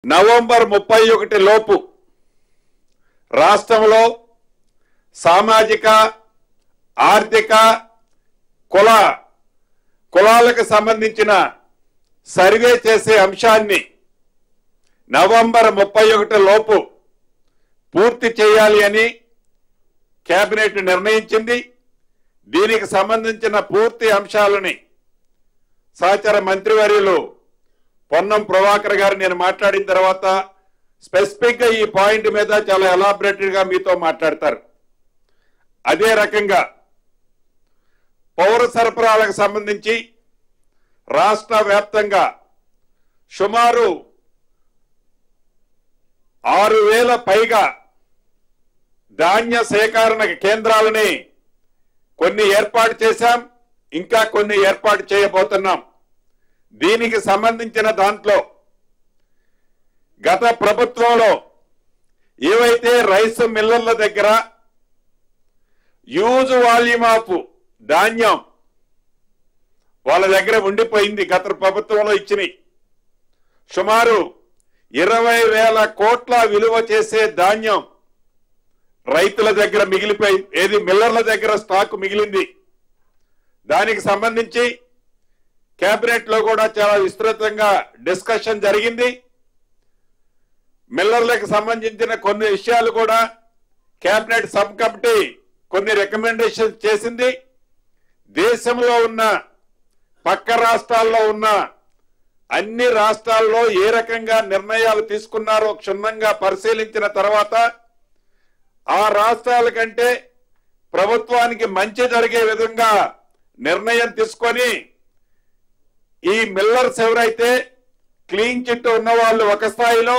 November ముప్పై ఒకటి లోపు రాష్ట్రంలో సామాజిక ఆర్థిక కుల కులాలకు సంబంధించిన సర్వే చేసే అంశాన్ని నవంబర్ ముప్పై ఒకటి లోపు పూర్తి చేయాలి అని కేబినెట్ నిర్ణయించింది దీనికి సంబంధించిన పూర్తి అంశాలని సహచర మంత్రివర్యులు పొన్నం ప్రభాకర్ గారు నేను మాట్లాడిన తర్వాత స్పెసిఫిక్ గా ఈ పాయింట్ మీద చాలా ఎలాబరేటెడ్ గా మీతో మాట్లాడతారు అదే రకంగా పౌర సరఫరాలకు సంబంధించి రాష్ట్ర వ్యాప్తంగా సుమారు ఆరు వేల పైగా ధాన్య సేకరణ కేంద్రాలని కొన్ని ఏర్పాటు చేశాం ఇంకా కొన్ని ఏర్పాటు చేయబోతున్నాం దీనికి సంబంధించిన దాంట్లో గత ప్రభుత్వంలో ఏవైతే రైస్ మిల్లర్ల దగ్గర యూజ్ వాల్యూమ్ ఆఫ్ ధాన్యం వాళ్ళ దగ్గర ఉండిపోయింది గత ప్రభుత్వంలో ఇచ్చినాయి సుమారు ఇరవై వేల కోట్ల విలువ చేసే ధాన్యం రైతుల దగ్గర మిగిలిపోయి ఏది మిల్లర్ల దగ్గర స్టాక్ మిగిలింది దానికి సంబంధించి కేబినెట్ లో కూడా చాలా విస్తృతంగా డిస్కషన్ జరిగింది మిల్లర్లకు సంబంధించిన కొన్ని విషయాలు కూడా కేబినెట్ సబ్ కమిటీ కొన్ని రికమెండేషన్ చేసింది దేశంలో ఉన్న పక్క రాష్ట్రాల్లో ఉన్న అన్ని రాష్ట్రాల్లో ఏ రకంగా నిర్ణయాలు తీసుకున్నారో క్షుణ్ణంగా పరిశీలించిన తర్వాత ఆ రాష్ట్రాల కంటే ప్రభుత్వానికి మంచి జరిగే విధంగా నిర్ణయం తీసుకొని ఈ మిల్లర్స్ ఎవరైతే క్లీన్ చిట్ ఉన్న వాళ్ళు ఒక స్థాయిలో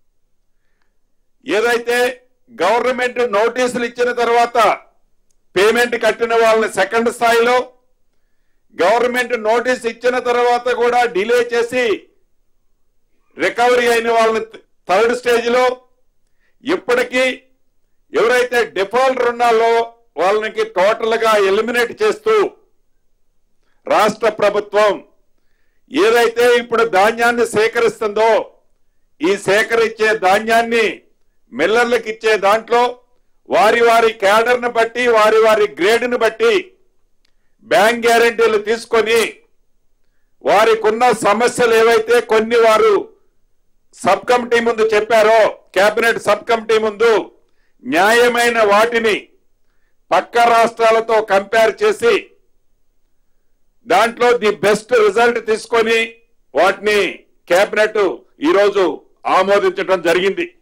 ఏదైతే గవర్నమెంట్ నోటీసులు ఇచ్చిన తర్వాత పేమెంట్ కట్టిన వాళ్ళని సెకండ్ స్థాయిలో గవర్నమెంట్ నోటీస్ ఇచ్చిన తర్వాత కూడా డిలే చేసి రికవరీ అయిన వాళ్ళని థర్డ్ స్టేజ్ లో ఇప్పటికీ ఎవరైతే డిఫాల్టర్ ఉన్నారో వాళ్ళకి టోటల్ గా ఎలిమినేట్ చేస్తూ రాష్ట్ర ప్రభుత్వం ఏదైతే ఇప్పుడు ధాన్యాన్ని సేకరిస్తుందో ఈ సేకరించే ధాన్యాన్ని మిల్లర్లకు ఇచ్చే దాంట్లో వారి వారి క్యాడర్ను బట్టి వారి వారి గ్రేడ్ను బట్టి బ్యాంక్ గ్యారెంటీలు తీసుకొని వారికి ఉన్న సమస్యలు ఏవైతే కొన్ని వారు సబ్ కమిటీ ముందు చెప్పారో కేబినెట్ సబ్ కమిటీ ముందు న్యాయమైన వాటిని పక్క రాష్ట్రాలతో కంపేర్ చేసి దాంట్లో ది బెస్ట్ రిజల్ట్ తీసుకొని వాటిని కేబినెట్ ఈరోజు ఆమోదించడం జరిగింది